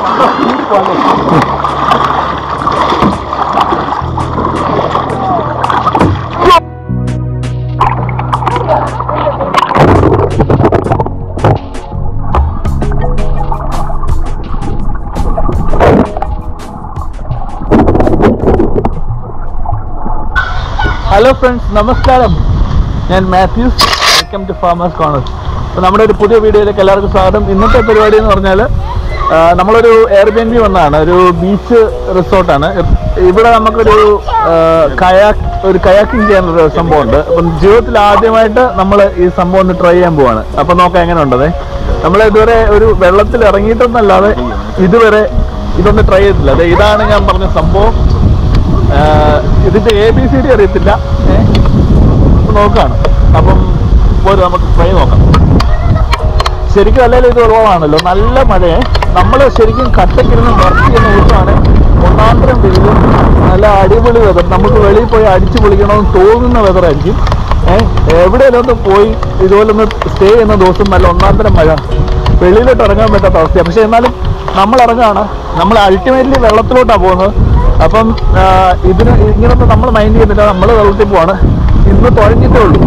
Hello friends നമസ്കാരം ഞാൻ Mathews welcome to farmers corners അപ്പോൾ നമ്മുടെ ഒരു പുതിയ വീഡിയോയിലേക്ക് എല്ലാവർക്കും സ്വാഗതം ഇന്നത്തെ പരിപാടി എന്ന് പറഞ്ഞാൽ ആ, നമ്മളൊരു എയർബിഎൻബി വന്നതാണ് ഒരു ബീച്ച് റിസോർട്ടാണ് ഇവിടെ നമുക്കൊരു കയാക്ക് ഒരു കയാക്കിംഗ് ചെയ്യാനൊരു സംഭവമുണ്ട് അപ്പം ജീവിതത്തിൽ ആദ്യമായിട്ട് നമ്മൾ ഈ സംഭവം ഒന്ന് ട്രൈ ചെയ്യാൻ പോവാണ് അപ്പം നോക്കാം എങ്ങനെ ഉണ്ടത് നമ്മൾ ഇതുവരെ ഒരു വെള്ളത്തിൽ ഇറങ്ങിയിട്ടൊന്നല്ലാതെ ഇതുവരെ ഇതൊന്നും ട്രൈ ചെയ്തിട്ടില്ല അതെ ഇതാണ് ഞാൻ പറഞ്ഞ സംഭവം ആഹ് ഇതിന്റെ എ ബി സി ഡി അറിയത്തില്ല ഏഹ് ഇപ്പൊ നോക്കാണ് അപ്പം പോരും നമുക്ക് ട്രൈ നോക്കാം ശരിക്കും അല്ലെങ്കിൽ ഇത് ഉള്ളതാണല്ലോ നല്ല മഴയെ നമ്മൾ ശരിക്കും കട്ടക്കിരുന്ന് വർക്ക് ചെയ്യുന്ന ദിവസമാണ് ഒന്നാന്തരം വെയിലും നല്ല അടിപൊളി വെതർ നമുക്ക് വെളിയിൽ പോയി അടിച്ചു പൊളിക്കണമെന്ന് തോന്നുന്ന വെതറായിരിക്കും ഏഹ് എവിടെയെങ്കിലും ഒന്ന് പോയി ഇതുപോലെ ഒന്ന് സ്റ്റേ ചെയ്യുന്ന ദിവസം നല്ല ഒന്നാന്തരം മഴ വെളിയിലോട്ട് ഇറങ്ങാൻ പറ്റാത്ത അവസ്ഥയാണ് പക്ഷെ എന്നാലും നമ്മൾ ഇറങ്ങുകയാണ് നമ്മൾ അൾട്ടിമേറ്റ്ലി വെള്ളത്തിലോട്ടാണ് പോകുന്നത് അപ്പം ആ, ഇതിന് ഇങ്ങനൊന്നും നമ്മൾ മൈൻഡ് ചെയ്യുന്നില്ല നമ്മൾ വെള്ളത്തിൽ പോവാണ് ഇന്ന് തുഴഞ്ഞിട്ടേ ഉള്ളൂ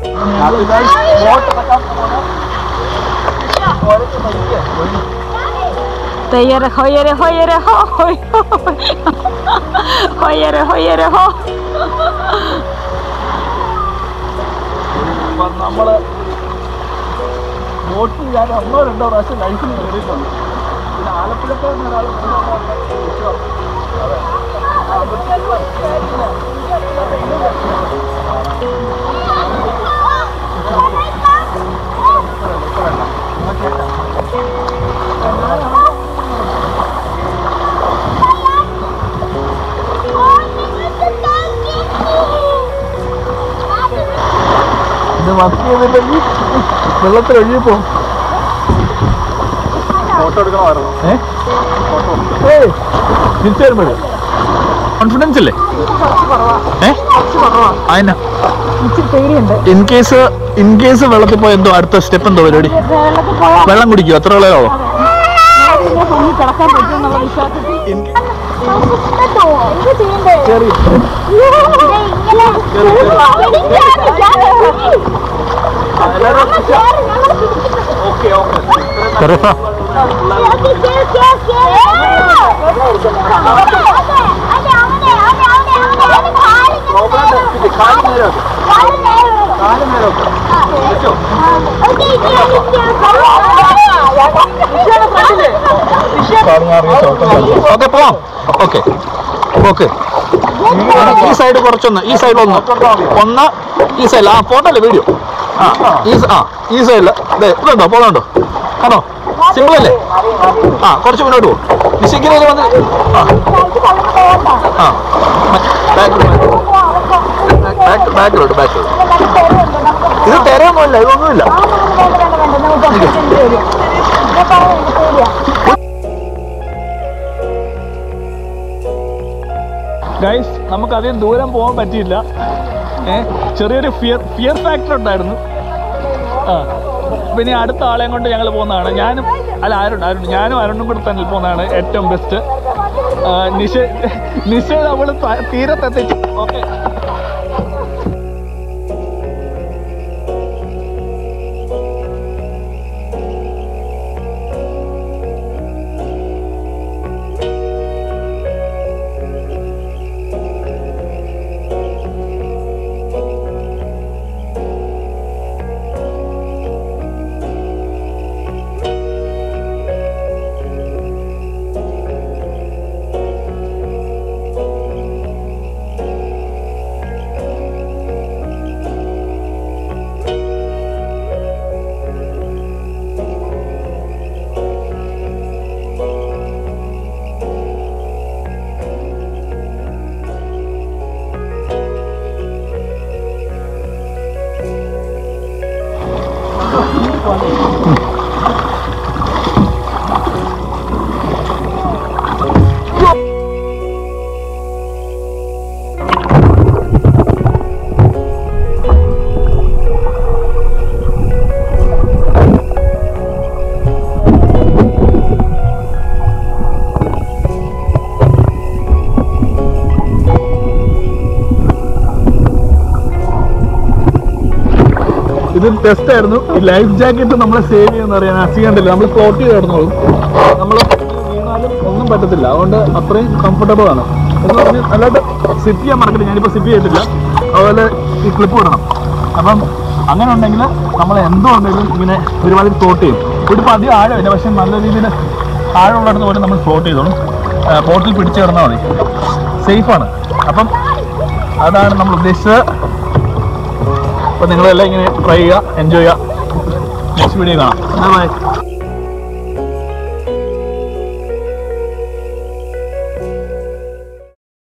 Hoyere, hoyere, hoyere, ho, hoy, hoy. Hoyere, hoyere, ho. അപ്പം നമ്മള് ബോട്ടിൽ ഞാൻ ഒന്നോ രണ്ടോ പ്രാവശ്യം ലൈഫിൽ കയറിയിട്ടുണ്ട് പിന്നെ ആലപ്പുഴക്ക് തന്നെ ഒരാൾ ഇത് വർക്ക് ചെയ്തില്ലെങ്കിൽ വെള്ളത്തിൽ ഒഴുകി പോകും ഫോട്ടോ എടുക്കണമായിരുന്നു ഏ തിരിച്ചു വരുമ്പോഴേ കോൺഫിഡൻസ് ഇല്ലേ ഏ അതിനാ ഇൻ കേസ് ഇൻ കേസ് വെള്ളത്തിൽ പോയ എന്തോ അടുത്ത സ്റ്റെപ്പ് എന്തോ പരിപാടി വെള്ളത്തിൽ പോയാൽ വെള്ളം കുടിക്കുക എത്ര വെള്ളമോ പിന്നെ പൊങ്ങി കിടക്കാൻ പറ്റും എന്നുള്ള വിശ്വാസത്തിൽ എന്ത് ചെയ്യണ്ടേ കയറി ഓക്കെ ഓക്കെ കാല് നേരം കാല് നേരം ഓക്കെ പോവാം ഓക്കെ ഓക്കെ ഈ സൈഡ് കുറച്ചൊന്ന് ഈ സൈഡ് ഒന്ന് ഒന്ന് ഈ സൈഡിൽ ആ ഫോട്ടോ അല്ലേ വീഡിയോ ആ ഈ സ- ആ ഈ സൈഡിൽ ഇതുണ്ടോ പോകുന്നുണ്ടോ ആണോ സിമ്പിൾ അല്ലേ ആ കുറച്ച് മുന്നോട്ട് പോകും നിശിക്കുന്നതിൽ വന്ന് ആ ആ ബാക്ക് ബാക്ക് ബാക്കിലോട്ട് ബാക്കിലോട്ട് ഇത് തിരയൊന്നുമില്ല ഇതൊന്നുമില്ല ഗൈസ് നമുക്ക് അധികം ദൂരം പോകാൻ പറ്റിയില്ല ഏ ചെറിയൊരു ഫിയർ ഫിയർ ഫാക്ടർ ഉണ്ടായിരുന്നു ആ പിന്നെ അടുത്ത ആളെയും കൊണ്ട് ഞങ്ങൾ പോകുന്നതാണ് ഞാനും അല്ല ആരുണ്ട് ആരുണ്ട് ഞാനും അരുണും കൂടെ തന്നെ പോകുന്നതാണ് ഏറ്റവും ബെസ്റ്റ് നിഷ നിഷ നമ്മൾ തീരത്തെത്തിച്ചു ഓക്കെ ഇത് ടെസ്റ്റ് ആയിരുന്നു ഈ ലൈഫ് ജാക്കറ്റ് നമ്മളെ സേവ് ചെയ്യുന്ന അറിയാൻ അസികണ്ടില്ല നമ്മൾ ഫ്ലോട്ട് ചെയ്ത് കിടന്നോളും നമ്മൾ വീണാലും ഒന്നും പറ്റത്തില്ല അതുകൊണ്ട് അത്രയും കംഫർട്ടബിൾ ആണ് എന്ന് പറഞ്ഞ് നല്ലതായിട്ട് സിപ്പ് ചെയ്യാൻ മറക്കില്ല ഞാനിപ്പോൾ സിപ്പ് ചെയ്തിട്ടില്ല അതുപോലെ ഈ ക്ലിപ്പ് ഇടണം അപ്പം അങ്ങനെ ഉണ്ടെങ്കിൽ നമ്മൾ എന്തുകൊണ്ടെങ്കിലും ഇങ്ങനെ ഒരുമാതിരി ഫ്ലോട്ട് ചെയ്യും ഇവിടെ ഇപ്പോൾ അധികം ആഴമില്ല പക്ഷെ നല്ല രീതിയിൽ ആഴമുള്ളിടത്ത് പോലും നമ്മൾ ഫ്ലോട്ട് ചെയ്തോളും പോർട്ടിൽ പിടിച്ച് കിടന്നാൽ മതി സേഫാണ് അപ്പം അതാണ് നമ്മൾ ഉദ്ദേശിച്ചത് അപ്പോൾ നിങ്ങളെല്ലാം ഇങ്ങനെ ട്രൈ ചെയ്യുക എൻജോയ് ചെയ്യുക നെക്സ്റ്റ് വീഡിയോ കാണാം ബൈ